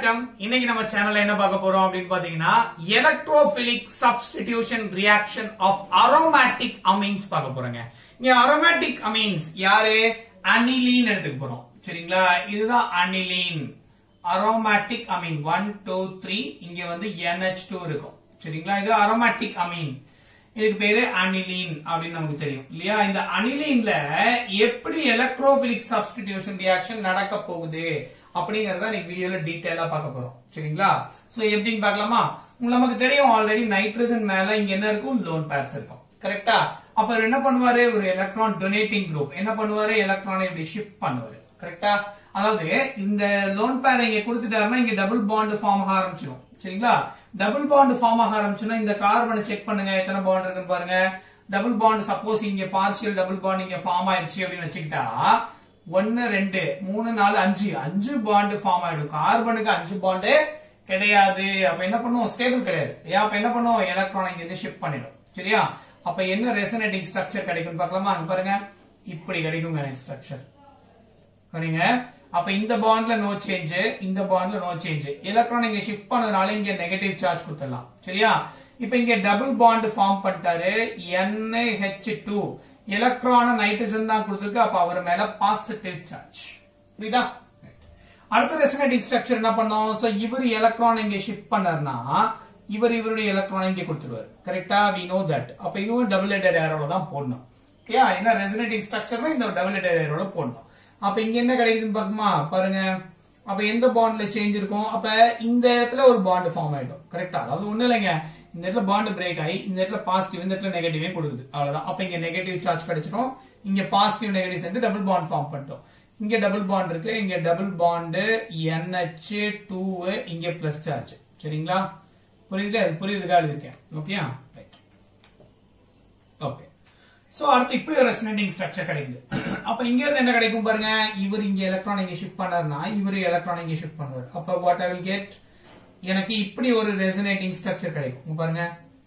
வணக்கம் இன்னைக்கு நம்ம சேனல்ல என்ன பார்க்க போறோம் அப்படின்னு பாத்தீங்கன்னா electrophilic substitution reaction of aromatic amines பார்க்க போறோங்க இங்க அரோமேட்டிக் அமீன்ஸ் யாரு அனிலீன் எடுத்துக்க போறோம் சரிங்களா இதுதான் aniline aromatic amine one two three இங்க வந்து NH2 டூ இருக்கும் சரிங்களா இது அரோமேட்டிக் அமீன் இதுக்கு பேரு அனிலீன் அப்படின்னு நமக்கு தெரியும் இல்லையா இந்த அனிலீன்ல எப்படி எலக்ட்ரோபிலிக் சப்ஸ்டிடியூஷன் ரியாக்ஷன் நடக்க போகுது அப்படிங்கறத இன்னைக்கு வீடியோல டீடைலா பார்க்க போறோம் சரிங்களா சோ எப்படின்னு பார்க்கலாமா உங்களுக்கு நமக்கு தெரியும் ஆல்ரெடி நைட்ரஜன் மேல இங்க என்ன இருக்கும் லோன் பேர்ஸ் இருக்கும் கரெக்டா அப்ப அவர் என்ன பண்ணுவாரு ஒரு எலக்ட்ரான் டொனேட்டிங் குரூப் என்ன பண்ணுவாரு எலக்ட்ரானை இப்படி ஷிஃப்ட் பண்ணுவாரு கரெக்டா அதாவது இந்த லோன் பேர் இங்க கொடுத்துட்டாருன்னா இங்க டபுள் பாண்ட் ஃபார்ம் ஆக ஆரம்பிச்சிடும் சரிங்களா டபுள் பாண்ட் ஃபார்ம் ஆக ஆரம்பிச்சுன்னா இந்த கார்பனை செக் பண்ணுங்க எத்தனை பாண்ட் இருக்குன்னு பாருங்க டபுள் பாண்ட் சப்போஸ் இங்க பார்ஷியல் டபுள் பாண்ட் இங்க ஃபார்ம் ஆயிடுச்சு அப்படின்னு வச்சுக்கிட்டா ஒன்னு ரெண்டு மூணு நாலு அஞ்சு அஞ்சு பாண்ட் ஃபார்ம் ஆயிடும் கார்பனுக்கு அஞ்சு பாண்டு கிடையாது அப்ப என்ன பண்ணுவோம் ஸ்டேபிள் கிடையாது ஏன் அப்ப என்ன பண்ணுவோம் எலக்ட்ரான் இங்க இருந்து ஷிஃப்ட் பண்ணிடும் சரியா அப்ப என்ன ரெசனேட்டிங் ஸ்ட்ரக்சர் கிடைக்கும் பார்க்கலாமா அங்க பாருங்க இப்படி கிடைக்கும் எனக்கு ஸ்ட்ரக்சர் சரிங்க அப்ப இந்த பாண்ட்ல நோ சேஞ்ச் இந்த பாண்ட்ல நோ சேஞ்ச் எலக்ட்ரான் இங்க ஷிஃப்ட் பண்ணதுனால இங்க நெகட்டிவ் சார்ஜ் கொடுத்துடலாம் சரியா இப்ப இங்க டபுள் பாண்ட் ஃபார்ம் பண்ணிட்டாரு NH2 டூ எலக்ட்ரான நைட்ரஜன் தான் கொடுத்திருக்கு அப்ப அவர் மேல பாசிட்டிவ் சார்ஜ் புரியுதா அடுத்த ரெசனேட்டிங் ஸ்ட்ரக்சர் என்ன பண்ணோம் சோ இவர் எலக்ட்ரான் இங்க ஷிஃப்ட் பண்ணார்னா இவர் இவருடைய எலக்ட்ரான் இங்க கொடுத்துருவாரு கரெக்டா வி நோ தட் அப்ப இவன் டபுள் ஹெடட் ஏரோல தான் போடணும் ஓகே என்ன ரெசனேட்டிங் ஸ்ட்ரக்சர்னா இந்த டபுள் ஹெடட் ஏரோல போடணும் அப்ப இங்க என்ன கிடைக்குதுன்னு பாக்குமா பாருங்க அப்ப எந்த பாண்ட்ல சேஞ்ச் இருக்கும் அப்ப இந்த இடத்துல ஒரு பாண்ட் ஃபார்ம் ஆயிடும் கரெக்டா அதாவது ஒண்ணு இல்லைங்க இந்த இடத்துல பாண்ட் பிரேக் ஆகி இந்த இடத்துல பாசிட்டிவ் இந்த இடத்துல நெகட்டிவே கொடுக்குது அவ்வளவுதான் அப்ப இங்க நெகட்டிவ் சார்ஜ் கிடைச்சிடும் இங்க பாசிட்டிவ் நெகட்டிவ் சேர்ந்து டபுள் பாண்ட் ஃபார்ம் பண்ணிட்டோம் இங்க டபுள் பாண்ட் இருக்கு இங்க டபுள் பாண்ட் NH டூ இங்க பிளஸ் சார்ஜ் சரிங்களா புரியுது அது புரியுதுக்கா இருக்கேன் ஓகேயா ரைட் ஓகே சோ அடுத்து இப்படி ஒரு ரெசனேட்டிங் ஸ்ட்ரக்சர் கிடைக்குது அப்ப இங்க இருந்து என்ன கிடைக்கும் பாருங்க இவர் இங்க எலக்ட்ரான் இங்க ஷிஃப்ட் பண்ணாருன்னா இவர் எலக்ட்ரான் இங்க ஷிஃப்ட் பண்ணுவார் அப்ப வாட் ஐ வில் கெட் எனக்கு இப்படி ஒரு ரெசனேட்டிங் ஸ்ட்ரக்சர் கிடைக்கும் இங்க பாருங்க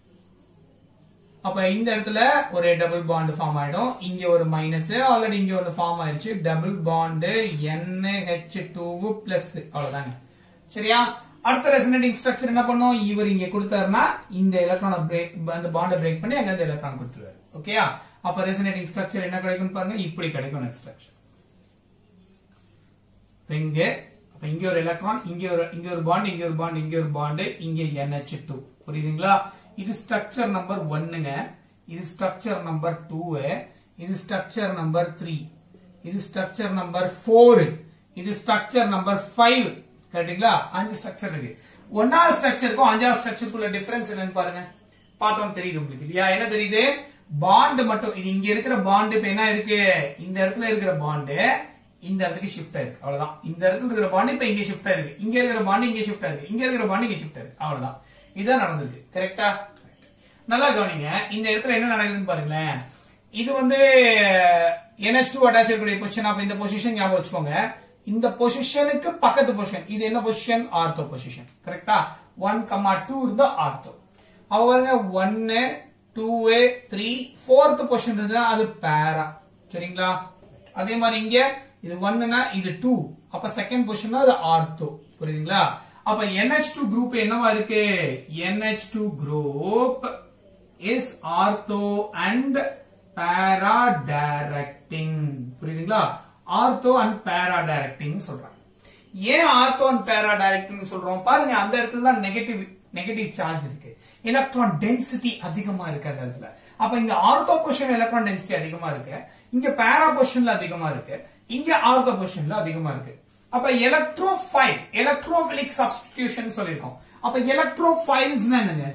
அப்ப இந்த இடத்துல ஒரு டபுள் பாண்ட் ஃபார்ம் ஆயிடும் இங்க ஒரு மைனஸ் ஆல்ரெடி இங்க ஒரு ஃபார்ம் ஆயிடுச்சு double bond NH2 two plus அவ்வளவுதாங்க சரியா அடுத்த ரெசனேட்டிங் ஸ்ட்ரக்சர் என்ன பண்ணும் இவர் இங்க கொடுத்தாருன்னா இந்த எலக்ட்ரான பிரேக் அந்த பாண்டை பிரேக் பண்ணி அங்க இந்த எலக்ட்ரான் கொடுத்துருவாரு ஓகேயா அப்ப ரெசனேட்டிங் ஸ்ட்ரக்சர் என்ன கிடைக்கும் பாருங்க இப்படி கிடைக்கும் நெக்ஸ்ட் ஸ்ட்ரக்சர் இங்க அப்ப இங்க ஒரு எலக்ட்ரான் இங்க ஒரு இங்க ஒரு பாண்ட் இங்க ஒரு பாண்ட் இங்க ஒரு பாண்ட் இங்க NH2 டூ புரியுதுங்களா இது ஸ்ட்ரக்சர் நம்பர் ஒன்னுங்க இது ஸ்ட்ரக்சர் நம்பர் டூ இது ஸ்ட்ரக்சர் நம்பர் த்ரீ இது ஸ்ட்ரக்சர் நம்பர் ஃபோர் இது ஸ்ட்ரக்சர் நம்பர் ஃபைவ் கரெக்டுங்களா அஞ்சு ஸ்ட்ரக்சர் இருக்கு ஒன்னாவது ஸ்ட்ரக்சருக்கும் அஞ்சாவது ஸ்ட்ரக்சருக்குள்ள டிஃபரன்ஸ் என்னன்னு பாருங்க பார்த்தோம் தெரியுது உங்களுக்கு இல்லையா என்ன தெரியுது பாண்ட் மட்டும் இது இங்க இருக்கிற பாண்ட் இப்ப என்ன இருக்கு இந்த இடத்துல இருக்கிற பாண்டு இந்த இடத்துக்கு ஷிஃப்ட் ஆயிருக்கு அவ்வளவுதான் இந்த இடத்துல இருக்கிற பாண்ட் இப்ப இங்க ஷிஃப்ட் ஆயிருக்கு இங்க இருக்கிற பாண்ட் இங்க ஷிஃப்ட் ஆயிருக்கு இங்க இருக்கிற பாண்ட் இங்க ஷிஃப்ட் ஆயிருக்கு அவ்வளவுதான் இதுதான் நடந்திருக்கு கரெக்டா நல்லா கவனிங்க இந்த இடத்துல என்ன நடக்குதுன்னு பாருங்களேன் இது வந்து NH2 டூ அட்டாச் இருக்கக்கூடிய பொசிஷன் அப்ப இந்த பொசிஷன் ஞாபகம் வச்சுக்கோங்க இந்த பொசிஷனுக்கு பக்கத்து பொசிஷன் இது என்ன பொசிஷன் ஆர்த்தோ பொசிஷன் கரெக்டா ஒன் கமா டூ இருந்தா ஆர்த்தோ அவங்க ஒன்னு டூ த்ரீ ஃபோர்த் பொசிஷன் இருந்தா அது பேரா சரிங்களா அதே மாதிரி இங்க இது ஒன்னுனா இது டூ அப்ப செகண்ட் பொசிஷன் அது ஆர்த்தோ புரியுதுங்களா அப்ப NH2 டூ குரூப் என்னவா இருக்கு NH2 two group is ortho and para directing புரியுதுங்களா ஆர்த்தோ அண்ட் பேரா டைரக்டிங் சொல்றாங்க ஏன் ஆர்த்தோ அண்ட் பேரா டைரக்டிங் சொல்றோம் பாருங்க அந்த இடத்துல தான் நெகட்டிவ் நெகட்டிவ் சார்ஜ் இருக்கு எலக்ட்ரான் டென்சிட்டி அதிகமா இருக்கு அந்த இடத்துல அப்ப இங்க ஆர்த்தோ பொசிஷன் எலக்ட்ரான் டென்சிட்டி அதிகமா இருக்கு இங்க பேரா பொசிஷன்ல அதிகமா இருக்கு இங்க ஆர்த்தோ பொசிஷன்ல அதிகமா இருக்கு அப்ப எலக்ட்ரோஃபைல் எலக்ட்ரோபிலிக் சப்ஸ்டிடியூஷன் சொல்லிருக்கோம் அப்ப எலக்ட்ரோஃபைல்ஸ்னா என்னங்க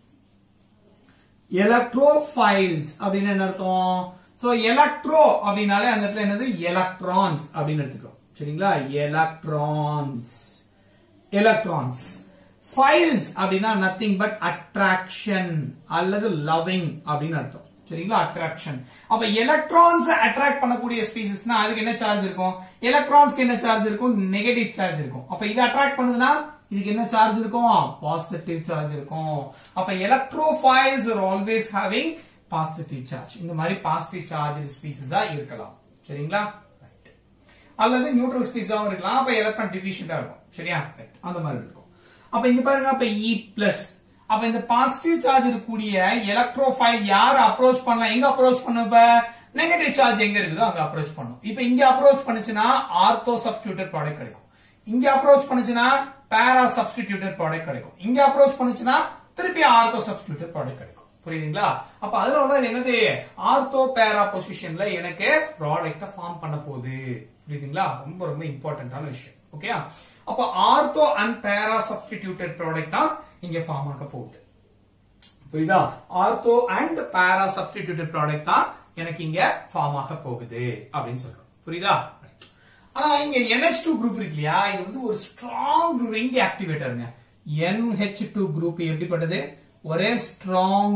எலக்ட்ரோஃபைல்ஸ் அப்படின்னு என்ன அர்த்தம் சோ எலக்ட்ரோ அப்படின்னாலே அந்த இடத்துல என்னது எலக்ட்ரான்ஸ் அப்படின்னு எடுத்துக்கிறோம் சரிங்களா எலக்ட்ரான்ஸ் எலக்ட்ரான்ஸ் ஃபைல்ஸ் அப்படின்னா நத்திங் பட் அட்ராக்ஷன் அல்லது லவ்விங் அப்படின்னு அர்த்தம் சரிங்களா அட்ராக்ஷன் அப்ப எலக்ட்ரான்ஸ் அட்ராக்ட் பண்ணக்கூடிய ஸ்பீசஸ்னா அதுக்கு என்ன சார்ஜ் இருக்கும் எலக்ட்ரான்ஸ்க்கு என்ன சார்ஜ் இருக்கும் நெகட்டிவ் சார்ஜ் இருக்கும் அப்ப இது அட்ராக்ட் பண்ணுதுன்னா இதுக்கு என்ன சார்ஜ் இருக்கும் பாசிட்டிவ் சார்ஜ் இருக்கும் அப்ப electrophiles are always having positive charge இந்த மாதிரி பாசிட்டிவ் சார்ஜ் ஸ்பீசஸா இருக்கலாம் சரிங்களா அல்லது நியூட்ரல் ஸ்பீஸாவும் இருக்கலாம் அப்ப எலக்ட்ரான் டிஃபிஷியண்டா இருக்கும் சரியா Right. அந்த மாதிரி இருக்கும் அப்ப இங்க பாருங்க அப்ப இ பிளஸ் அப்ப இந்த பாசிட்டிவ் சார்ஜ் இருக்கக்கூடிய எலக்ட்ரோஃபைல் யார் அப்ரோச் பண்ணலாம் எங்க அப்ரோச் பண்ணும் இப்ப நெகட்டிவ் சார்ஜ் எங்க இருக்குதோ அங்க அப்ரோச் பண்ணும் இப்ப இங்க அப்ரோச் பண்ணுச்சுன்னா ஆர்த்தோ சப்ஸ்டியூட்டட் ப்ராடக்ட் கிடைக்கும் இங்க அப்ரோச் பண்ணுச்சுன்னா பேரா சப்ஸ்டிடியூட்டட் ப்ராடக்ட் கிடைக்கும் இங்க அப்ரோச் பண்ணுச்சுன்னா திருப்பி ஆர்த்தோ சப்ஸ்டிடியூட்டட் ப்ராடக்ட் கிடைக்கும் புரியுதுங்களா அப்ப அதனால தான் இது என்னது ஆர்த்தோ பேரா பொசிஷன்ல எனக்கு ப்ராடக்ட ஃபார்ம் பண்ண போகுது புரியுதுங்களா ரொம்ப ரொம்ப இம்பார்ட்டன்டான விஷயம் ஓகே அப்ப ortho and para substituted product தான் இங்க ஃபார்ம் ஆக போகுது புரியுதா ortho and para substituted product தான் எனக்கு இங்க ஃபார்ம் ஆக போகுது அப்படின்னு சொல்றோம் புரியுதா Right. ஆனா இங்க NH2 குரூப் இருக்கு இல்லையா இது வந்து ஒரு ஸ்ட்ராங் ரிங் ஆக்டிவேட்டருங்க NH2 குரூப் எப்படிப்பட்டது ஒரே ஸ்ட்ராங்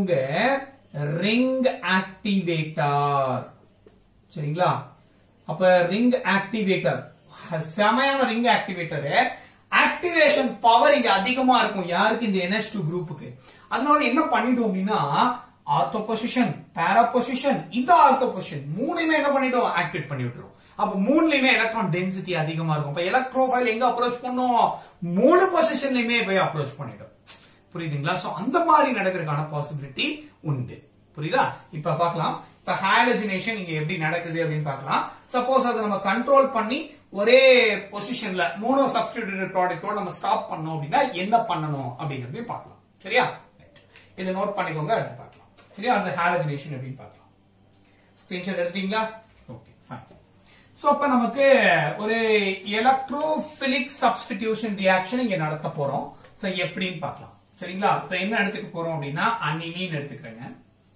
ரிங் ஆக்டிவேட்டர் சரிங்களா அப்ப ரிங் ஆக்டிவேட்டர் செமையான ரிங் ஆக்டிவேட்டர் ஆக்டிவேஷன் பவர் இங்க அதிகமா இருக்கும் யாருக்கு இந்த NH2 குரூப்புக்கு அதனால என்ன பண்ணிடும் அப்படின்னா ஆர்த்தோ பொசிஷன் பேரா பொசிஷன் இந்த ஆர்த்தோ பொசிஷன் மூணுமே என்ன பண்ணிடும் ஆக்டிவேட் பண்ணி விட்டுரும் அப்ப மூணுலயுமே எலக்ட்ரான் டென்சிட்டி அதிகமா இருக்கும் அப்ப எலக்ட்ரோஃபைல் எங்க அப்ரோச் பண்ணும் மூணு பொசிஷன்லயுமே போய் அப்ரோச் பண்ணிடும் புரியுதுங்களா சோ அந்த மாதிரி நடக்கிறதுக்கான பாசிபிலிட்டி உண்டு புரியுதா இப்ப பார்க்கலாம் இப்ப ஹாலஜினேஷன் இங்க எப்படி நடக்குது அப்படின்னு பார்க்கலாம் சப்போஸ் அதை நம்ம கண்ட்ரோல் பண்ணி ஒரே பொசிஷன்ல மோனோ சப்ஸ்டிடியூட்டட் ப்ராடக்ட்டோட நம்ம ஸ்டாப் பண்ணோம் அப்படின்னா என்ன பண்ணணும் அப்படிங்கறதையும் பார்க்கலாம் சரியா Right. இதை நோட் பண்ணிக்கோங்க அடுத்து பார்க்கலாம் சரியா அந்த ஹாலஜினேஷன் எப்படின்னு பார்க்கலாம் ஸ்கிரீன்ஷாட் எடுத்தீங்களா ஓகே ஃபைன் சோ அப்ப நமக்கு ஒரு எலக்ட்ரோபிலிக் சப்ஸ்டிடியூஷன் ரியாக்ஷன் இங்க நடத்த போறோம் சோ எப்படின்னு பார்க்கலாம் சரிங்களா இப்ப என்ன எடுத்துக்க போறோம் அப்படின்னா அனிலீன் எடுத்துக்கிறேங்க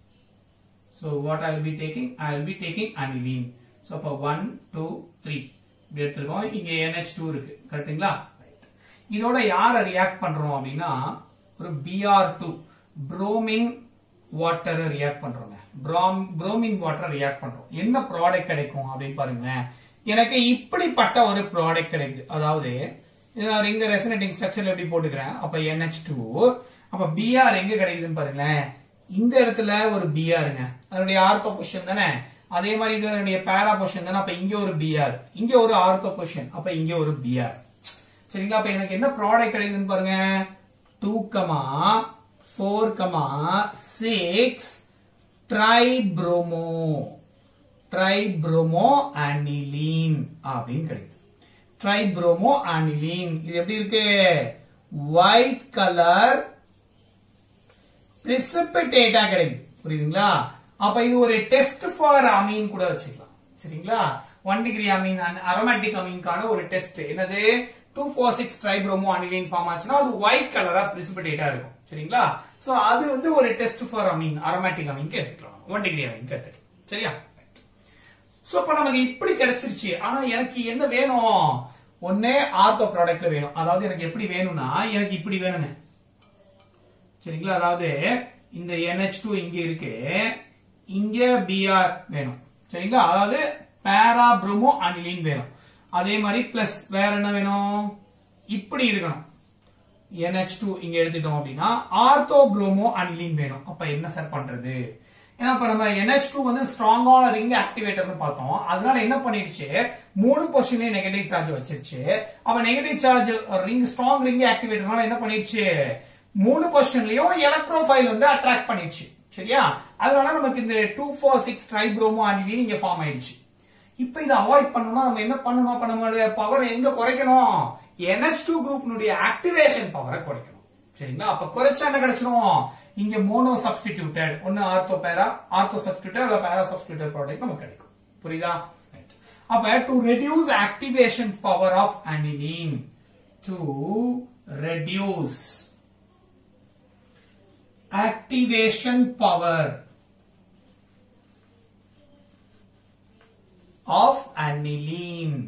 So what I will be taking? I will be taking aniline. So அப்ப 1, 2, 3 இப்படி எடுத்திருக்கோம் இங்க NH2 இருக்கு கரெக்ட்டுங்களா இதோட யார ரியாக்ட் பண்றோம் அப்படின்னா ஒரு Br2 புரோமின் வாட்டர் ரியாக்ட் பண்றோங்க புரோமின் வாட்டர் ரியாக்ட் பண்றோம் என்ன ப்ராடக்ட் கிடைக்கும் அப்படின்னு பாருங்களேன் எனக்கு இப்படிப்பட்ட ஒரு ப்ராடக்ட் கிடைக்குது அதாவது நான் இங்க ரெசனேட்டிங் ஸ்ட்ரக்சர்ல எப்படி போட்டுக்கிறேன் அப்ப NH2 அப்ப Br எங்க கிடைக்குதுன்னு பாருங்களேன் இந்த இடத்துல ஒரு பிஆருங்க அதனுடைய ஆர்த்தோ பொசிஷன் தானே அதே மாதிரி இது என்னுடைய பேரா பொசிஷன் தானே அப்ப இங்க ஒரு பிஆர் இங்க ஒரு ஆர்த்தோ பொசிஷன் அப்ப இங்க ஒரு பிஆர் சரிங்களா அப்ப எனக்கு என்ன ப்ராடக்ட் கிடைக்குதுன்னு பாருங்க two comma four comma six tribromo tribromo aniline அப்படின்னு கிடைக்குது ட்ரைப்ரோமோ அனிலீன் இது எப்படி இருக்கு ஒயிட் கலர் பிரிசிபிடேட்டா கிடைக்குது புரியுதுங்களா அப்ப இது ஒரு டெஸ்ட் ஃபார் அமீன் கூட வச்சுக்கலாம் சரிங்களா ஒன் டிகிரி அமீன் அரோமேட்டிக் அமீன்கான ஒரு டெஸ்ட் என்னது two four six tribromo aniline form ஆச்சுன்னா அது ஒயிட் கலரா பிரிசிபிடேட்டா இருக்கும் சரிங்களா சோ அது வந்து ஒரு டெஸ்ட் ஃபார் அமீன் அரோமேட்டிக் அமீன்க்கு எடுத்துக்கலாம் ஒன் டிகிரி அமீன்க்கு எடுத்துக்கலாம் சரியா சோ இப்ப நமக்கு இப்படி கிடைச்சிருச்சு ஆனா எனக்கு என்ன வேணும் ஒன்னே ஆர்த்தோ ப்ராடக்ட்ல வேணும் அதாவது எனக்கு எப்படி வேணும்னா எனக்கு இப்படி வேணுங்க சரிங்களா அதாவது இந்த NH2 இங்க இருக்கு இங்க Br வேணும் சரிங்களா அதாவது பேரா ப்ரோமோ அனிலின் வேணும் அதே மாதிரி பிளஸ் வேற என்ன வேணும் இப்படி இருக்கணும் NH2 இங்க எடுத்துட்டோம் அப்படின்னா ஆர்த்தோ ப்ரோமோ அனிலின் வேணும் அப்ப என்ன சார் பண்றது ஏன்னா இப்ப நம்ம NH2 வந்து ஸ்ட்ராங்கான ரிங் ஆக்டிவேட்டர்னு பார்த்தோம் அதனால என்ன பண்ணிடுச்சு மூணு பொசிஷன்லயும் நெகட்டிவ் சார்ஜ் வச்சிருச்சு அப்ப negative charge ring strong ring ஆக்டிவேட்டர்னால என்ன பண்ணிடுச்சு மூணு பொசிஷன்லயும் எலக்ட்ரோஃபைல் வந்து அட்ராக்ட் பண்ணிடுச்சு சரியா அதனால நமக்கு இந்த two four six tribromo aniline இங்க ஃபார்ம் ஆயிடுச்சு இப்ப இதை அவாய்ட் பண்ணணும்னா நம்ம என்ன பண்ணணும் அப்ப நம்மளுடைய பவர் எங்க குறைக்கணும் NH2 குரூப்னுடைய ஆக்டிவேஷன் பவரை குறைக்கணும் சரிங்களா அப்ப குறைச்சா என்ன கிடைச்சிரும் இங்க மோனோ சப்ஸ்டிடியூட்டட் ஒன்னு ஆர்த்தோ பேரா ஆர்த்தோ சப்ஸ்டிடியூட்டட் அல்ல பேரா சப்ஸ்டிடியூட்டட் ப்ராடக்ட் நமக்கு கிடைக்கும் புரியுதா Right. அப்ப to reduce activation power of aniline to reduce activation power of aniline.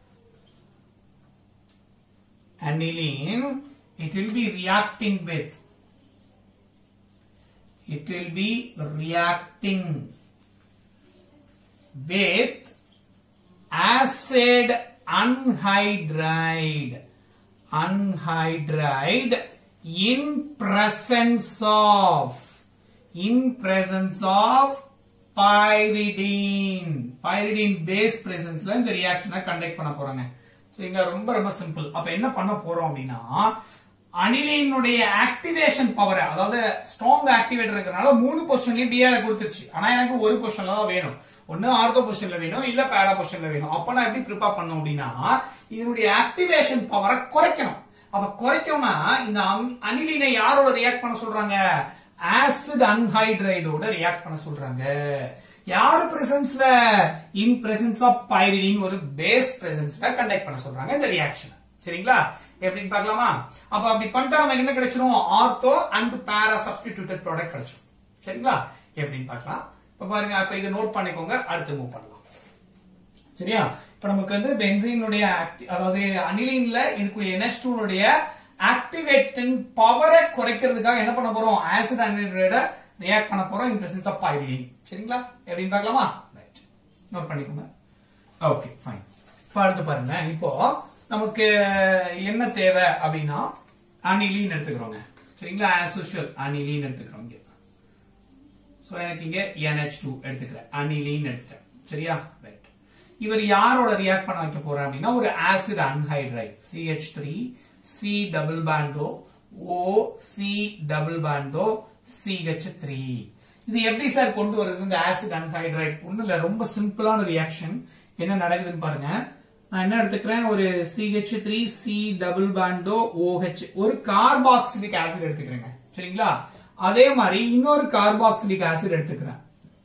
Aniline, it will be reacting with, it will be reacting with acid anhydride. Anhydride in presence of in presence of pyridine pyridine base பிரசன்ஸ்ல இந்த ரியாக்ஷனை conduct பண்ண போறாங்க சரிங்களா ரொம்ப ரொம்ப simple அப்ப என்ன பண்ண போறோம் அப்படின்னா அனிலினுடைய ஆக்டிவேஷன் பவர் அதாவது ஸ்ட்ராங் ஆக்டிவேட்டர் இருக்கிறனால மூணு பொசிஷன்லயும் டிஆர் கொடுத்துருச்சு ஆனா எனக்கு ஒரு பொசிஷன்ல தான் வேணும் ஒண்ணு ஆர்த்தோ பொசிஷன்ல வேணும் இல்ல பேரா பொசிஷன்ல வேணும் அப்ப நான் எப்படி ப்ரிப்பேர் பண்ணணும் அப்படின்னா இதனுடைய ஆக்டிவேஷன் பவரை குறைக்கணும் அப்ப குறைக்கணும்னா இந்த அனிலினை யாரோட ரியாக்ட் பண்ண சொல்றாங்க ஆசிட் அன்ஹைட்ரைடோட ரியாக்ட் பண்ண சொல்றாங்க யார் பிரசன்ஸ்ல இன் பிரசன்ஸ் ஆஃப் பைரிடின் ஒரு பேஸ் பிரசன்ஸ்ல கண்டக்ட் பண்ண சொல்றாங்க இந்த ரியாக்ஷன் சரிங்களா எப்படின்னு பார்க்கலாமா அப்ப அப்படி பண்ணிட்டா நமக்கு என்ன கிடைச்சிரும் ortho and para substituted product கிடைச்சிரும் சரிங்களா எப்படின்னு பார்க்கலாம் இப்ப பாருங்க அப்ப இதை நோட் பண்ணிக்கோங்க அடுத்து மூவ் பண்ணலாம் சரியா இப்ப நமக்கு வந்து பென்சீனுடைய அதாவது அனிலின்ல இருக்கக்கூடிய NH2 உடைய ஆக்டிவேட்டின் பவரை குறைக்கிறதுக்காக என்ன பண்ண போறோம் ஆசிட் அனிலைட ரியாக்ட் பண்ண போறோம் இன் பிரசன்ஸ் ஆஃப் பைரிடின் சரிங்களா எப்படின்னு பார்க்கலாமா ரைட் நோட் பண்ணிக்கோங்க ஓகே ஃபைன் இப்போ அடுத்து பாருங்க இப்போ நமக்கு என்ன தேவை அப்படின்னா அனிலின் எடுத்துக்கிறோங்க சரிங்களா ஆஸ் யூஷுவல் அனிலின் எடுத்துக்கிறோம் இங்க சோ எனக்கு இங்க NH2 எடுத்துக்கிறேன் அனிலின் எடுத்துட்டேன் சரியா ரைட் இவர் யாரோட ரியாக்ட் பண்ண வைக்க போறேன் அப்படின்னா ஒரு acid anhydride CH3 C double பாண்டோ O C டபுள் பாண்டோ CH3 இது எப்படி சார் கொண்டு வருது இந்த ஆசிட் அன்ஹைட்ரைட் ஒண்ணு இல்ல ரொம்ப சிம்பிளான ரியாக்ஷன் என்ன நடக்குதுன்னு பாருங்க நான் என்ன எடுத்துக்கிறேன் ஒரு CH3 C டபுள் பாண்டோ OH ஒரு கார்பாக்சிலிக் ஆசிட் எடுத்துக்கிறேங்க சரிங்களா அதே மாதிரி இன்னொரு கார்பாக்சிலிக் ஆசிட் எடுத்துக்கிறேன்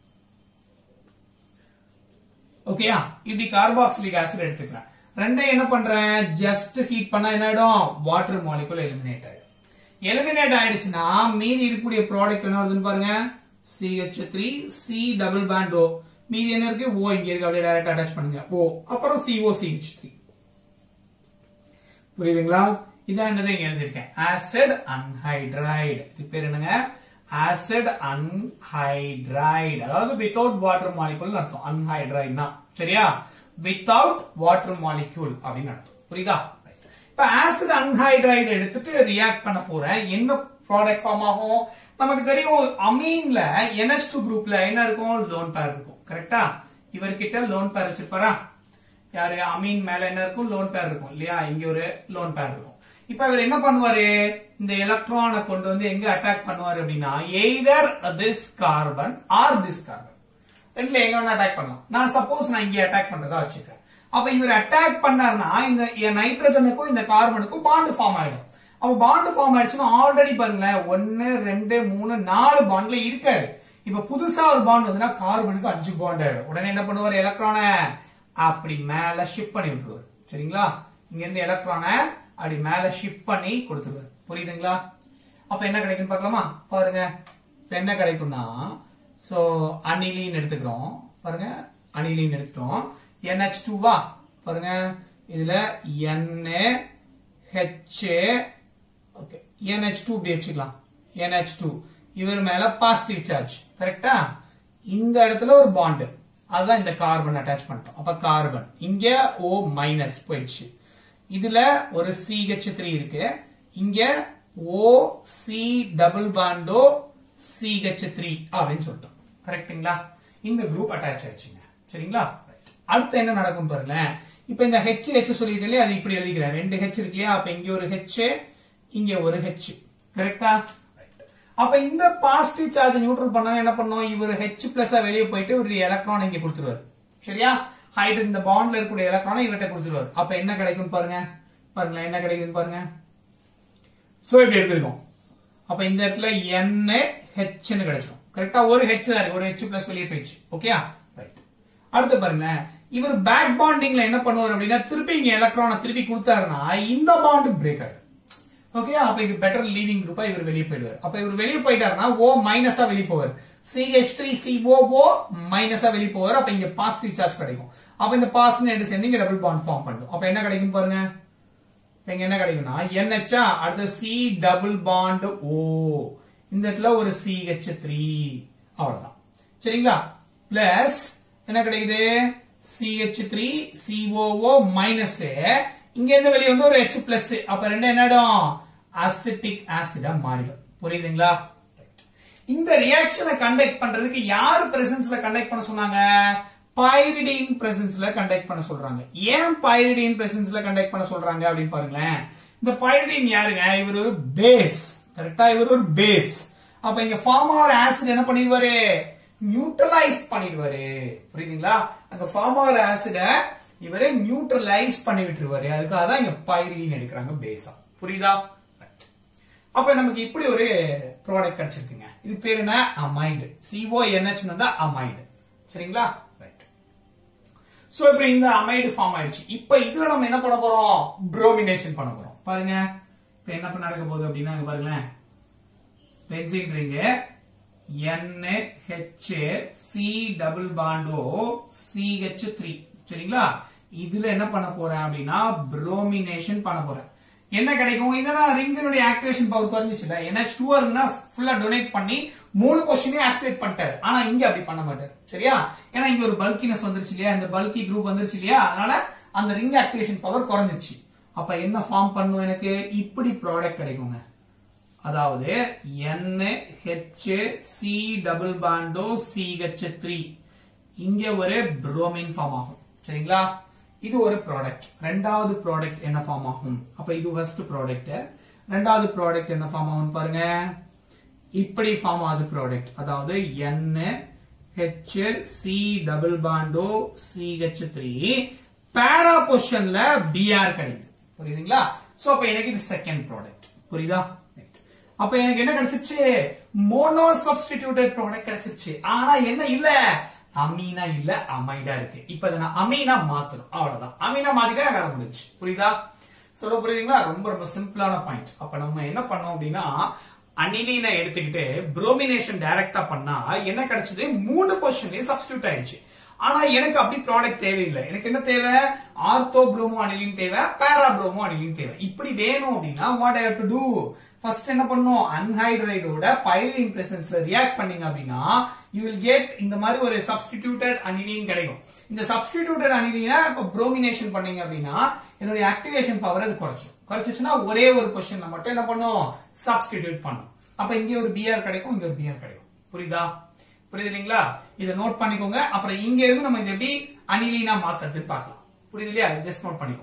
ஓகேயா இப்படி கார்பாக்சிலிக் ஆசிட் எடுத்துக்கிறேன் ரெண்டையும் என்ன பண்றேன் ஜஸ்ட் ஹீட் பண்ணா என்ன ஆயிடும் வாட்டர் மாலிகுல் எலிமினேட் ஆயிடும் எலிமினேட் ஆயிடுச்சுன்னா மீதி இருக்கக்கூடிய ப்ராடக்ட் என்ன வருதுன்னு பாருங்க CH three C double bond O மீதி என்ன இருக்கு ஓ இங்க இருக்கு அப்படியே டைரக்ட் அட்டாச் பண்ணுங்க ஓ அப்புறம் சிஓ சிஹெச் த்ரீ புரியுதுங்களா இதான் என்னது இங்க எழுதியிருக்கேன் ஆசிட் அன்ஹைட்ரைடு இது பேர் என்னங்க ஆசிட் அன்ஹைட்ரைடு அதாவது வித்தவுட் வாட்டர் மாலிகுல் அர்த்தம் அன்ஹைட்ரைட்னா சரியா வித்தவுட் வாட்டர் மாலிக்யூல் அப்படின்னு அர்த்தம் புரியுதா இப்ப ஆசிட் அன்ஹைட்ரைடு எடுத்துட்டு ரியாக்ட் பண்ண போறேன் என்ன ப்ராடக்ட் ஃபார்ம் ஆகும் நமக்கு தெரியும் அமீன்ல NH2 குரூப்ல என்ன இருக்கும் லோன் பேர் இருக்கும் கரெக்டா இவர்கிட்ட லோன் பேர் வச்சிருப்பாரா யாரு அமீன் மேல என்ன இருக்கும் லோன் பேர் இருக்கும் இல்லையா இங்க ஒரு லோன் பேர் இருக்கும் இப்ப இவர் என்ன பண்ணுவாரு இந்த எலக்ட்ரானை கொண்டு வந்து எங்க அட்டாக் பண்ணுவாரு அப்படின்னா either this carbon or this carbon ரெண்டுல எங்க வேணா அட்டாக் பண்ணலாம் நான் சப்போஸ் நான் இங்க அட்டாக் பண்றதா வச்சுக்கிறேன் அப்ப இவர் அட்டாக் பண்ணாருன்னா இந்த நைட்ரஜனுக்கும் இந்த கார்பனுக்கும் பாண்டு ஃபார்ம் ஆயிடும் அப்ப பாண்டு ஃபார்ம் ஆயிடுச்சுன்னா ஆல்ரெடி பாருங்களேன் ஒன்னு ரெண்டு மூணு நாலு பாண்ட்ல இருக்காரு இப்ப புதுசா ஒரு பாண்ட் வந்துன்னா கார்பனுக்கு அஞ்சு பாண்ட் ஆயிடும் உடனே என்ன பண்ணுவாரு எலக்ட்ரானை அப்படி மேல ஷிப் பண்ணி விட்டுருவாரு சரிங்களா இங்க இருந்து எலக்ட்ரானை அப்படி மேல ஷிப் பண்ணி கொடுத்துருவாரு புரியுதுங்களா அப்ப என்ன கிடைக்கும் பார்க்கலாமா பாருங்க இப்ப என்ன கிடைக்கும்னா சோ அனிலின் எடுத்துக்கிறோம் பாருங்க அனிலின் எடுத்துட்டோம் NH2 வா பாருங்க இதுல Na H ஓகே NH2 இப்படி வச்சுக்கலாம் NH2 இவர் மேல பாசிட்டிவ் சார்ஜ் கரெக்டா இந்த இடத்துல ஒரு பாண்ட் அதுதான் இந்த கார்பன் அட்டாச் பண்ணிட்டோம் அப்ப கார்பன் இங்க O மைனஸ் போயிடுச்சு இதுல ஒரு CH3 இருக்கு இங்க O C டபுள் பாண்டோ CH3 அப்படின்னு சொல்லிட்டோம் கரெக்ட்டுங்களா இந்த குரூப் அட்டாச் ஆயிடுச்சுங்க சரிங்களா அடுத்து என்ன நடக்கும் பாருங்களேன் இப்ப இந்த ஹெச் ஹெச் சொல்லியிருக்கேன் அது இப்படி எழுதிக்கிறேன் ரெண்டு ஹெச் இருக்கு இல்லையா அப்ப இங்க ஒரு ஹெச் இங்க ஒரு ஹெச் கரெக்டா அப்ப இந்த பாசிட்டிவ் சார்ஜ் நியூட்ரல் பண்ணா என்ன பண்ணோம் இவர் ஹெச் பிளஸ் வெளியே போயிட்டு ஒரு எலக்ட்ரான் இங்க கொடுத்துருவாரு சரியா ஹைட் இந்த பாண்ட்ல இருக்கக்கூடிய எலக்ட்ரானை இவர்கிட்ட கொடுத்துருவாரு அப்ப என்ன கிடைக்கும் பாருங்க பாருங்களேன் என்ன கிடைக்குதுன்னு பாருங்க சோ இப்படி எடுத்திருக்கோம் அப்ப இந்த இடத்துல என்ன ஹெச்னு கிடைச்சிடும் கரெக்டா ஒரு ஹெச் தான் இருக்கு ஒரு ஹெச் பிளஸ் வெளியே போயிடுச்சு ஓகே ரைட் அடுத்து பாருங்க இவர் பேக் பாண்டிங்ல என்ன பண்ணுவார் அப்படின்னா திருப்பி இங்க எலக்ட்ரானை திருப்பி கொடுத்தாருன்னா இந்த பாண்ட் பிரேக் ஆயிடும் ஓகே அப்ப இது பெட்டர் லீவிங் குரூப்பா இவர் வெளியே போயிடுவார் அப்ப இவர் வெளியே போயிட்டாருன்னா ஓ மைனஸா வெளியே போவார் சிஹெச் த்ரீ சிஓ ஓ மைனஸா வெளியே போவார் அப்ப இங்க பாசிட்டிவ் சார்ஜ் கிடைக்கும் அப்ப இந்த பாசிட்டிவ் ரெண்டு சேர்ந்து இங்க டபுள் பாண்ட் ஃபார்ம் பண்ணும் அப்ப என்ன கிடைக்கும் பாருங்க இங்க என்ன கிடைக்கும்னா NH அடுத்து சி டபுள் பாண்ட் ஓ இந்த இடத்துல ஒரு சிஹெச் த்ரீ அவ்வளவுதான் சரிங்களா பிளஸ் என்ன கிடைக்குது சிஹெச் த்ரீ சிஓஓ மைனஸ் இங்க இருந்து வெளியே வந்து ஒரு H பிளஸ் அப்ப ரெண்டு என்னடும் அசிட்டிக் ஆசிடா மாறிடும் புரியுதுங்களா இந்த ரியாக்ஷனை கண்டக்ட் பண்றதுக்கு யார் பிரசன்ஸ்ல கண்டக்ட் பண்ண சொன்னாங்க பைரிடின் பிரசன்ஸ்ல கண்டக்ட் பண்ண சொல்றாங்க ஏன் பைரிடின் பிரசன்ஸ்ல கண்டக்ட் பண்ண சொல்றாங்க அப்படின்னு பாருங்களேன் இந்த பைரிடின் யாருங்க இவர் ஒரு பேஸ் கரெக்டா இவர் ஒரு பேஸ் அப்ப இங்க ஃபார்ம் ஆகிற ஆசிட் என்ன பண்ணிடுவாரு நியூட்ரலைஸ் பண்ணிடுவாரு புரியுதுங்களா அங்க ஃபார்ம் ஆகிற ஆசிட இவரே நியூட்ரலைஸ் பண்ணி விட்டுருவாரு அதுக்காக தான் இங்க பைரிடின் எடுக்கிறாங்க பேஸா புரியுதா Right. அப்ப நமக்கு இப்படி ஒரு ப்ராடக்ட் கிடைச்சிருக்குங்க இது பேர் என்ன அமைடு சிஓ என்ஹெச் வந்தா அமைடு சரிங்களா ரைட் சோ இப்ப இந்த அமைடு ஃபார்ம் ஆயிடுச்சு இப்ப இதுல நம்ம என்ன பண்ண போறோம் ப்ரோமினேஷன் பண்ண போறோம் பாருங்க இப்ப என்ன பண்ண நடக்க போகுது அப்படின்னா இங்க பாருங்களேன் benzene ring NH C double பாண்டோ CH த்ரீ சரிங்களா இதுல என்ன பண்ண போறேன் அப்படின்னா ப்ரோமினேஷன் பண்ண போறேன் என்ன கிடைக்கும் இதெல்லாம் ரிங்கினுடைய ஆக்டிவேஷன் பவர் குறைஞ்சிச்சுல NH டூ இருக்குன்னா ஃபுல்லா டொனேட் பண்ணி மூணு கொஸ்டினே ஆக்டிவேட் பண்ணிட்டாரு ஆனா இங்க அப்படி பண்ண மாட்டாரு சரியா ஏன்னா இங்க ஒரு பல்கினஸ் வந்துருச்சு இல்லையா இந்த பல்கி குரூப் வந்துருச்சு இல்லையா அதனால அந்த ரிங் ஆக்டிவேஷன் பவர் குறைஞ்சிருச்சு அப்ப என்ன ஃபார்ம் பண்ணும் எனக்கு இப்படி ப்ராடக்ட் கிடைக்குங்க அதாவது NH C டபுள் பாண்டோ CH த்ரீ இங்க ஒரு புரோமின் ஃபார்ம் ஆகும் சரிங்களா இது ஒரு ப்ராடக்ட் ரெண்டாவது ப்ராடக்ட் என்ன ஃபார்ம் ஆகும் அப்ப இது ஃபர்ஸ்ட் ப்ராடக்ட் ரெண்டாவது ப்ராடக்ட் என்ன ஃபார்ம் ஆகும் பாருங்க இப்படி ஃபார்ம் ஆகுது ப்ராடக்ட் அதாவது NH C டபுள் பாண்டோ CH த்ரீ பேரா பொசிஷன்ல Br கிடைக்குது புரியுதுங்களா சோ அப்ப எனக்கு இது செகண்ட் ப்ராடக்ட் புரியுதா Right. அப்ப எனக்கு என்ன கிடைச்சிருச்சு மோனோ சப்ஸ்டிடியூட்டட் ப்ராடக்ட் கிடைச்சிருச்சு ஆனா என்ன இல்ல அமீனா இல்ல அமைடா இருக்கு இப்ப இதை நான் அமீனா மாத்தணும் அவ்வளவுதான் அமீனா மாத்திட்டா வேலை முடிஞ்சு புரியுதா சொல்ல புரியுதுங்களா ரொம்ப ரொம்ப சிம்பிளான பாயிண்ட் அப்ப நம்ம என்ன பண்ணோம் அப்படின்னா அனிலீனை எடுத்துக்கிட்டு புரோமினேஷன் டைரக்டா பண்ணா என்ன கிடைச்சது மூணு பொசிஷன்லயும் சப்ஸ்டியூட் ஆயிடுச்சு ஆனா எனக்கு அப்படி ப்ராடக்ட் தேவையில்லை எனக்கு என்ன தேவை ஆர்த்தோ ப்ரோமோ அனிலின் தேவை பேரா ப்ரோமோ அனிலின் தேவை இப்படி வேணும் அப்படின்னா what I to do first என்ன பண்ணும் அன்ஹைட்ரைடோட பைரின் பிரசன்ஸ்ல ரியாக்ட் பண்ணீங்க அப்படின்னா யூ வில் கெட் இந்த மாதிரி ஒரு சப்ஸ்டிடியூட்டட் அனிலின் கிடைக்கும் இந்த சப்ஸ்டிடியூட்டட் அனிலினா இப்ப ப்ரோமினேஷன் பண்ணீங்க அப்படின்னா என்னுடைய ஆக்டிவேஷன் பவர் அது குறைச்சிடும் குறைச்சிச்சுன்னா ஒரே ஒரு பொசிஷன்ல மட்டும் என்ன பண்ணும் சப்ஸ்டிடியூட் பண்ணும் அப்ப இங்க ஒரு பிஆர் கிடைக்கும் இங்க ஒரு பிஆர் கிடைக்கும் புரியுதா புரியுது இல்லைங்களா இதை நோட் பண்ணிக்கோங்க அப்புறம் இங்க இருந்து நம்ம இதை எப்படி அனிலீனா மாத்துறதுன்னு பார்க்கலாம் புரியுது இல்லையா ஜஸ்ட் நோட் பண்ணிக்கோங்க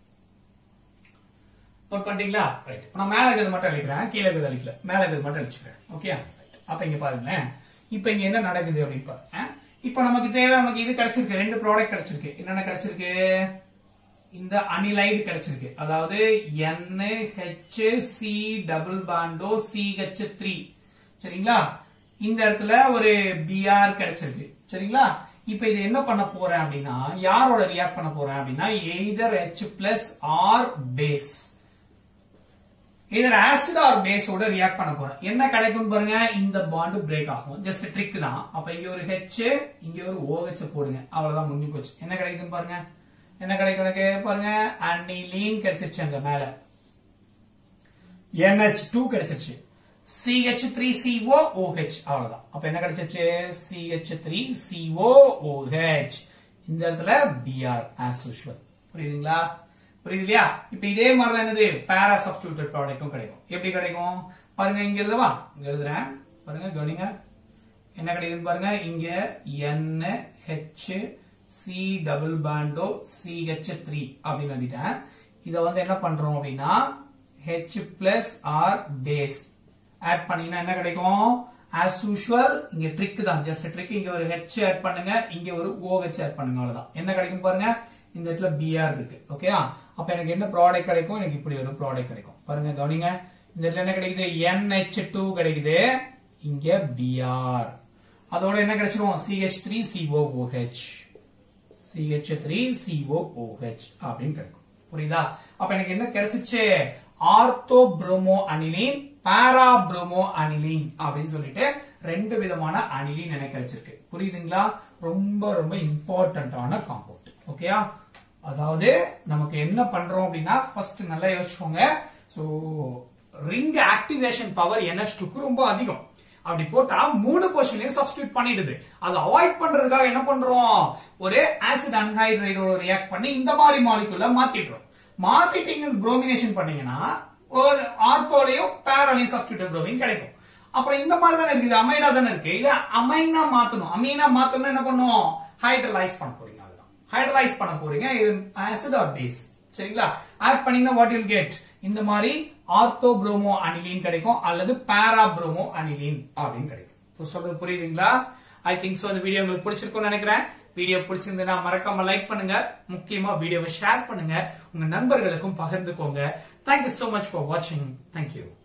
நோட் பண்ணிட்டீங்களா ரைட் நான் மேல இருக்கிறது மட்டும் அழிக்கிறேன் கீழே இருக்கிறது அழிக்கல மேல இருக்கிறது மட்டும் அழிச்சுக்கிறேன் ஓகே அப்ப இங்க பாருங்களேன் இப்ப இங்க என்ன நடக்குது அப்படின்னு பாருங்க இப்ப நமக்கு தேவை நமக்கு இது கிடைச்சிருக்கு ரெண்டு ப்ராடக்ட் கிடைச்சிருக்கு என்னென்ன கிடைச்சிருக்கு இந்த அனிலைடு கிடைச்சிருக்கு அதாவது NHC டபுள் பாண்டோ CH த்ரீ சரிங்களா இந்த இடத்துல ஒரு Br கிடைச்சிருக்கு சரிங்களா இப்ப இது என்ன பண்ண போறேன் அப்படின்னா யாரோட ரியாக்ட் பண்ண போறேன் அப்படின்னா either H plus or base either acid or பேஸோட ரியாக்ட் பண்ண போறேன் என்ன கிடைக்கும் பாருங்க இந்த பாண்ட் பிரேக் ஆகும் ஜஸ்ட் ட்ரிக் தான் அப்ப இங்க ஒரு ஹெச் இங்க ஒரு OH போடுங்க அவ்வளவுதான் முடிஞ்சு போச்சு என்ன கிடைக்குதுன்னு பாருங்க என்ன கிடைக்கும் எனக்கு பாருங்க அனிலீன் கிடைச்சிருச்சு அங்க மேல NH2 டூ கிடைச்சிருச்சு CH த்ரீ CO OH அவ்வளவுதான் அப்ப என்ன கிடைச்சிருச்சு CH த்ரீ CO OH இந்த இடத்துல Br as usual புரியுதுங்களா புரியுது இல்லையா இப்ப இதே மாதிரி தான் என்னது பேரா சப்ஸ்டியூட்டட் ப்ராடக்ட்டும் கிடைக்கும் எப்படி கிடைக்கும் பாருங்க இங்க எழுதவா இங்க எழுதுறேன் பாருங்க கவனிங்க என்ன கிடைக்குதுன்னு பாருங்க இங்க N H C டபுள் பாண்டோ CH த்ரீ அப்படின்னு எழுதிட்டேன் இத வந்து என்ன பண்றோம் அப்படின்னா H plus or base add பண்ணீங்கன்னா என்ன கிடைக்கும் as usual இங்க ட்ரிக் தான் ஜஸ்ட் ட்ரிக் இங்க ஒரு H ஆட் பண்ணுங்க இங்க ஒரு OH ஆட் பண்ணுங்க அவ்வளவுதான் என்ன கிடைக்கும் பாருங்க இந்த இடத்துல Br இருக்கு ஓகேயா அப்ப எனக்கு என்ன ப்ராடக்ட் கிடைக்கும் எனக்கு இப்படி ஒரு ப்ராடக்ட் கிடைக்கும் பாருங்க கவனிங்க இந்த இடத்துல என்ன கிடைக்குது NH2 கிடைக்குது இங்க Br அதோட என்ன கிடைச்சிரும் CH3 COOH CH3 COOH அப்படின்னு கிடைக்கும் புரியுதா அப்ப எனக்கு என்ன கிடைச்சிச்சு ortho bromo aniline para bromo aniline அப்படின்னு சொல்லிட்டு ரெண்டு விதமான அனிலின் எனக்கு கிடைச்சிருக்கு புரியுதுங்களா ரொம்ப ரொம்ப இம்பார்ட்டன்டான காம்பவுண்ட் ஓகேயா அதாவது நமக்கு என்ன பண்றோம் அப்படின்னா ஃபர்ஸ்ட் நல்லா யோசிச்சுக்கோங்க so ring activation power NH2 ரொம்ப அதிகம் அப்படி போட்டா மூணு பொசிஷனையும் சப்ஸ்டியூட் பண்ணிடுது அதை அவாய்ட் பண்றதுக்காக என்ன பண்றோம் ஒரு ஆசிட் அன்ஹைட்ரைடோட ரியாக்ட் பண்ணி இந்த மாதிரி மாலிகுல மாத்திடுறோம் மாத்திட்டீங்க புரோமினேஷன் பண்ணீங்கன்னா ஒரு ஆர்த்தோலையும் பேரலையும் சப்ஸ்டியூட் புரோமின் கிடைக்கும் அப்புறம் இந்த மாதிரி தானே இருக்குது அமைனா தானே இருக்கு இத அமைனா மாத்தணும் அமீனா மாத்தணும் என்ன பண்ணுவோம் ஹைட்ரலைஸ் பண்ண போறீங்க அதுதான் ஹைட்ரலைஸ் பண்ண போறீங்க இது ஆசிட் ஆர் பேஸ் சரிங்களா ஆட் பண்ணீங்கன்னா வாட் யூல் கெட் இந்த மாதிரி ஆர்த்தோ புரோமோ அனிலின் கிடைக்கும் அல்லது பாரா புரோமோ அனிலின் அப்படின்னு கிடைக்கும் இப்ப சொல்றது புரியுதுங்களா ஐ திங்க் சோ இந்த வீடியோ உங்களுக்கு பிடிச்சிருக்கும்னு நினைக்கிறேன் வீடியோ பிடிச்சிருந்ததுன்னா மறக்காம லைக் பண்ணுங்க முக்கியமா வீடியோவை ஷேர் பண்ணுங்க உங்க நண்பர்களுக்கும் பகிர்ந்துக்கோங்க தேங்க்யூ so மச் ஃபார் வாட்சிங் தேங்க்யூ